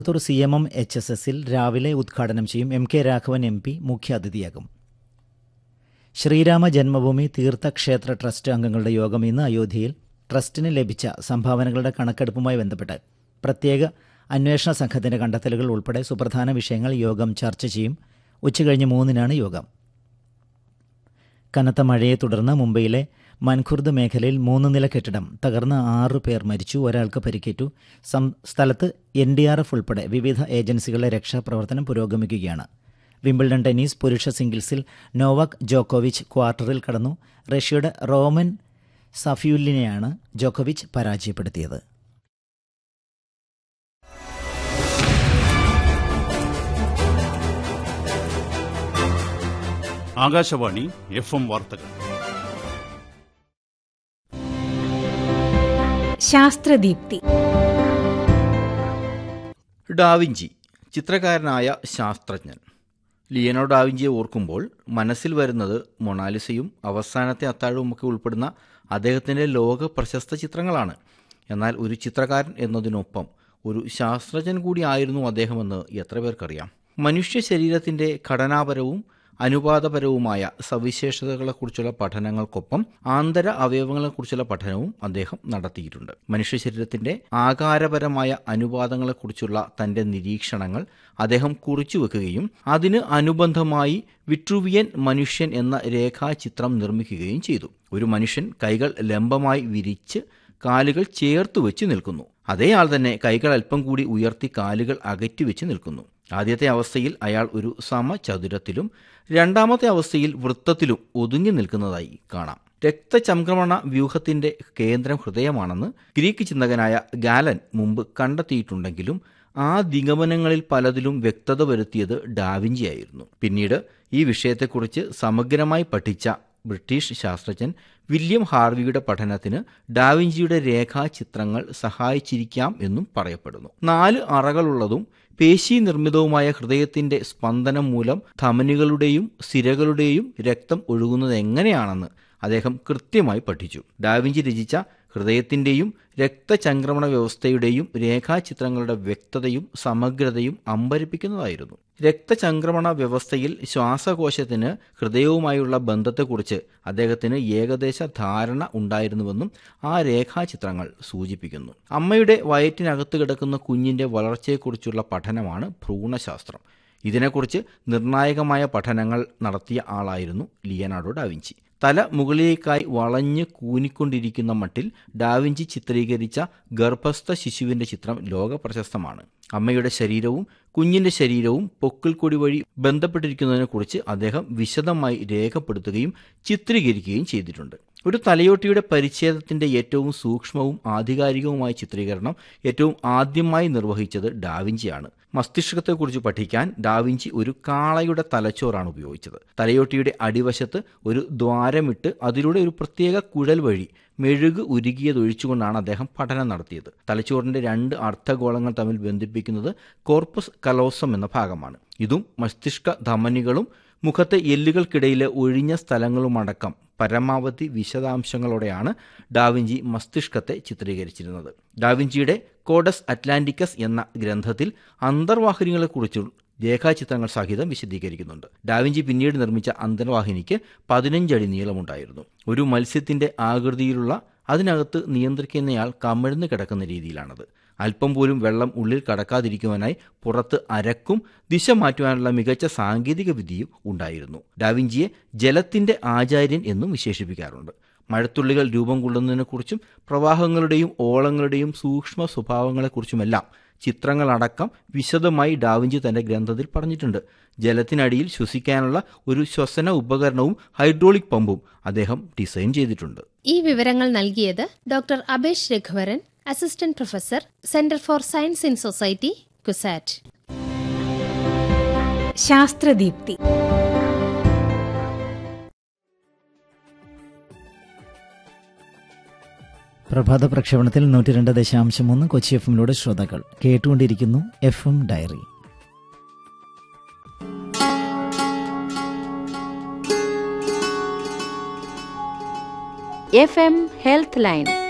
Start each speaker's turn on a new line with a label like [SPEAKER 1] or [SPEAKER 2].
[SPEAKER 1] Coimbatore C M M H S എസിൽ രാവിലെ ഉദ്ഘാടനം ചെയ്യും M K Raghavan M P മുഖ്യാതിഥിയാകും ശ്രീരാമ ജന്മഭൂമി തീർത്ഥക്ഷേത്ര ട്രസ്റ്റ് അംഗങ്ങളുടെ യോഗം ഇന്ന് അയോധ്യയിൽ ട്രസ്റ്റിന് ലഭിച്ച സംഭാവനകളുടെ കണക്കെടുപ്പുമായി ബന്ധപ്പെട്ട് പ്രത്യേക അന്വേഷണ സംഘത്തിന്റെ കണ്ടെത്തലുകൾ ഉൾപ്പെടെ സുപ്രധാന വിഷയങ്ങൾ യോഗം ചർച്ച ചെയ്യും ഉച്ചകഴിഞ്ഞ് മൂന്നിനാണ് യോഗം കനത്ത മഴയെ തുടർന്ന് മുംബൈയിലെ മൻഖുർദ് മേഖലയിൽ മൂന്ന് നില കെട്ടിടം തകർന്ന് ആറു പേർ മരിച്ചു ഒരാൾക്ക് പരിക്കേറ്റു സം സ്ഥലത്ത് എൻ ഡി ആർ എഫ് ഉൾപ്പെടെ വിവിധ ഏജൻസികളുടെ രക്ഷാപ്രവർത്തനം പുരോഗമിക്കുകയാണ് വിംബിൾഡൺ ടെന്നീസ് പുരുഷ സിംഗിൾസിൽ നോവാക് ജോക്കോവിച്ച് ക്വാർട്ടറിൽ കടന്നു റഷ്യയുടെ റോമൻ സഫ്യൂലിനെയാണ് ജോക്കോവിച്ച് പരാജയപ്പെടുത്തിയത്
[SPEAKER 2] ആകാശവാണി എഫ് എം വാർത്തകൾ
[SPEAKER 3] ശാസ്ത്രദീപ്തി
[SPEAKER 4] ഡാവിഞ്ചി ചിത്രകാരനായ ശാസ്ത്രജ്ഞൻ ലിയനോ ഡാവിഞ്ചിയെ ഓർക്കുമ്പോൾ മനസ്സിൽ വരുന്നത് മൊണാലിസയും അവസാനത്തെ അത്താഴവുമൊക്കെ ഉൾപ്പെടുന്ന അദ്ദേഹത്തിൻ്റെ ലോക പ്രശസ്ത ചിത്രങ്ങളാണ് എന്നാൽ ഒരു ചിത്രകാരൻ എന്നതിനൊപ്പം ഒരു ശാസ്ത്രജ്ഞൻ കൂടി ആയിരുന്നു അദ്ദേഹമെന്ന് എത്ര പേർക്കറിയാം മനുഷ്യ ശരീരത്തിൻ്റെ ഘടനാപരവും അനുപാതപരവുമായ സവിശേഷതകളെക്കുറിച്ചുള്ള പഠനങ്ങൾക്കൊപ്പം ആന്തര അവയവങ്ങളെക്കുറിച്ചുള്ള പഠനവും അദ്ദേഹം നടത്തിയിട്ടുണ്ട് മനുഷ്യ ശരീരത്തിന്റെ ആകാരപരമായ അനുപാതങ്ങളെക്കുറിച്ചുള്ള തന്റെ നിരീക്ഷണങ്ങൾ അദ്ദേഹം കുറിച്ചു വെക്കുകയും അതിന് അനുബന്ധമായി വിട്രുവിയൻ മനുഷ്യൻ എന്ന രേഖാചിത്രം നിർമ്മിക്കുകയും ചെയ്തു ഒരു മനുഷ്യൻ കൈകൾ ലംബമായി വിരിച്ച് കാലുകൾ ചേർത്ത് വെച്ച് നിൽക്കുന്നു അതേ ആൾ തന്നെ കൈകൾ അല്പം കൂടി ഉയർത്തി കാലുകൾ അകറ്റി വെച്ച് നിൽക്കുന്നു ആദ്യത്തെ അവസ്ഥയിൽ അയാൾ ഒരു സമചതുരത്തിലും രണ്ടാമത്തെ അവസ്ഥയിൽ വൃത്തത്തിലും ഒതുങ്ങി നിൽക്കുന്നതായി കാണാം രക്തചംക്രമണ വ്യൂഹത്തിന്റെ കേന്ദ്രം ഹൃദയമാണെന്ന് ഗ്രീക്ക് ചിന്തകനായ ഗാലൻ മുമ്പ് കണ്ടെത്തിയിട്ടുണ്ടെങ്കിലും ആ നിഗമനങ്ങളിൽ പലതിലും വ്യക്തത വരുത്തിയത് ഡാവിഞ്ചിയായിരുന്നു പിന്നീട് ഈ വിഷയത്തെക്കുറിച്ച് സമഗ്രമായി പഠിച്ച ബ്രിട്ടീഷ് ശാസ്ത്രജ്ഞൻ വില്യം ഹാർവിയുടെ പഠനത്തിന് ഡാവിഞ്ചിയുടെ രേഖാചിത്രങ്ങൾ സഹായിച്ചിരിക്കാം എന്നും പറയപ്പെടുന്നു നാല് അറകളുള്ളതും പേശി നിർമ്മിതവുമായ ഹൃദയത്തിന്റെ സ്പന്ദനം മൂലം ധമനികളുടെയും സിരകളുടെയും രക്തം ഒഴുകുന്നത് എങ്ങനെയാണെന്ന് അദ്ദേഹം കൃത്യമായി പഠിച്ചു ഡാവിഞ്ചി രചിച്ച ഹൃദയത്തിന്റെയും രക്തചംക്രമണ വ്യവസ്ഥയുടെയും രേഖാചിത്രങ്ങളുടെ വ്യക്തതയും സമഗ്രതയും അമ്പരിപ്പിക്കുന്നതായിരുന്നു രക്തചംക്രമണ വ്യവസ്ഥയിൽ ശ്വാസകോശത്തിന് ഹൃദയവുമായുള്ള ബന്ധത്തെക്കുറിച്ച് അദ്ദേഹത്തിന് ഏകദേശ ധാരണ ഉണ്ടായിരുന്നുവെന്നും ആ രേഖാചിത്രങ്ങൾ സൂചിപ്പിക്കുന്നു അമ്മയുടെ വയറ്റിനകത്ത് കിടക്കുന്ന കുഞ്ഞിന്റെ വളർച്ചയെക്കുറിച്ചുള്ള പഠനമാണ് ഭ്രൂണശാസ്ത്രം ഇതിനെക്കുറിച്ച് നിർണായകമായ പഠനങ്ങൾ നടത്തിയ ആളായിരുന്നു ലിയനാർഡോ ഡാവിഞ്ചി തല മുകളിലേക്കായി വളഞ്ഞ് കൂനിക്കൊണ്ടിരിക്കുന്ന മട്ടിൽ ഡാവിഞ്ചി ചിത്രീകരിച്ച ഗർഭസ്ഥ ശിശുവിന്റെ ചിത്രം ലോക പ്രശസ്തമാണ് അമ്മയുടെ ശരീരവും കുഞ്ഞിന്റെ ശരീരവും പൊക്കിൾക്കൊടി വഴി ബന്ധപ്പെട്ടിരിക്കുന്നതിനെക്കുറിച്ച് അദ്ദേഹം വിശദമായി രേഖപ്പെടുത്തുകയും ചിത്രീകരിക്കുകയും ചെയ്തിട്ടുണ്ട് ഒരു തലയോട്ടിയുടെ പരിച്ഛേദത്തിന്റെ ഏറ്റവും സൂക്ഷ്മവും ആധികാരികവുമായ ചിത്രീകരണം ഏറ്റവും ആദ്യമായി നിർവഹിച്ചത് ഡാവിഞ്ചിയാണ് മസ്തിഷ്കത്തെക്കുറിച്ച് പഠിക്കാൻ ഡാവിഞ്ചി ഒരു കാളയുടെ തലച്ചോറാണ് ഉപയോഗിച്ചത് തലയോട്ടിയുടെ അടിവശത്ത് ഒരു ദ്വാരമിട്ട് അതിലൂടെ ഒരു പ്രത്യേക കുഴൽ വഴി മെഴുക് ഉരുകിയതൊഴിച്ചുകൊണ്ടാണ് അദ്ദേഹം പഠനം നടത്തിയത് തലച്ചോറിന്റെ രണ്ട് അർദ്ധഗോളങ്ങൾ തമ്മിൽ ബന്ധിപ്പിക്കുന്നത് കോർപ്പസ് കലോസം എന്ന ഭാഗമാണ് ഇതും മസ്തിഷ്ക ധമനികളും മുഖത്തെ എല്ലുകൾക്കിടയിലെ ഒഴിഞ്ഞ സ്ഥലങ്ങളുമടക്കം പരമാവധി വിശദാംശങ്ങളോടെയാണ് ഡാവിഞ്ചി മസ്തിഷ്കത്തെ ചിത്രീകരിച്ചിരുന്നത് ഡാവിഞ്ചിയുടെ കോഡസ് അറ്റ്ലാന്റിക്കസ് എന്ന ഗ്രന്ഥത്തിൽ അന്തർവാഹിനികളെക്കുറിച്ചും രേഖാചിത്രങ്ങൾ സഹിതം വിശദീകരിക്കുന്നുണ്ട് ഡാവിഞ്ചി പിന്നീട് നിർമ്മിച്ച അന്തർവാഹിനിക്ക് പതിനഞ്ചടി നീളമുണ്ടായിരുന്നു ഒരു മത്സ്യത്തിന്റെ ആകൃതിയിലുള്ള അതിനകത്ത് നിയന്ത്രിക്കുന്നയാൾ കമിഴ്ന്ന് കിടക്കുന്ന രീതിയിലാണത് അല്പം പോലും വെള്ളം ഉള്ളിൽ കടക്കാതിരിക്കുവാനായി പുറത്ത് അരക്കും ദിശ മാറ്റുവാനുള്ള മികച്ച സാങ്കേതിക വിദ്യയും ഉണ്ടായിരുന്നു ഡാവിഞ്ചിയെ ജലത്തിന്റെ ആചാര്യൻ എന്നും വിശേഷിപ്പിക്കാറുണ്ട് മഴത്തുള്ളികൾ രൂപം കൊള്ളുന്നതിനെക്കുറിച്ചും പ്രവാഹങ്ങളുടെയും ഓളങ്ങളുടെയും സൂക്ഷ്മ സ്വഭാവങ്ങളെക്കുറിച്ചുമെല്ലാം ചിത്രങ്ങളടക്കം വിശദമായി ഡാവിഞ്ചി തന്റെ ഗ്രന്ഥത്തിൽ പറഞ്ഞിട്ടുണ്ട് ജലത്തിനടിയിൽ ശ്വസിക്കാനുള്ള ഒരു ശ്വസന ഉപകരണവും ഹൈഡ്രോളിക് പമ്പും അദ്ദേഹം ഡിസൈൻ ചെയ്തിട്ടുണ്ട്
[SPEAKER 3] ഈ വിവരങ്ങൾ നൽകിയത് doctor Abesh Raghuvaran assistant professor centre for science in society CUSAT Sasthradeepthi
[SPEAKER 1] പ്രഭാത പ്രക്ഷേപണത്തിൽ നൂറ്റി രണ്ട് ദശാംശം ഒന്ന് കൊച്ചി എഫ് എമ്മിലൂടെ ശ്രോതാക്കൾ കേട്ടുകൊണ്ടിരിക്കുന്നു F M diary
[SPEAKER 5] F M health line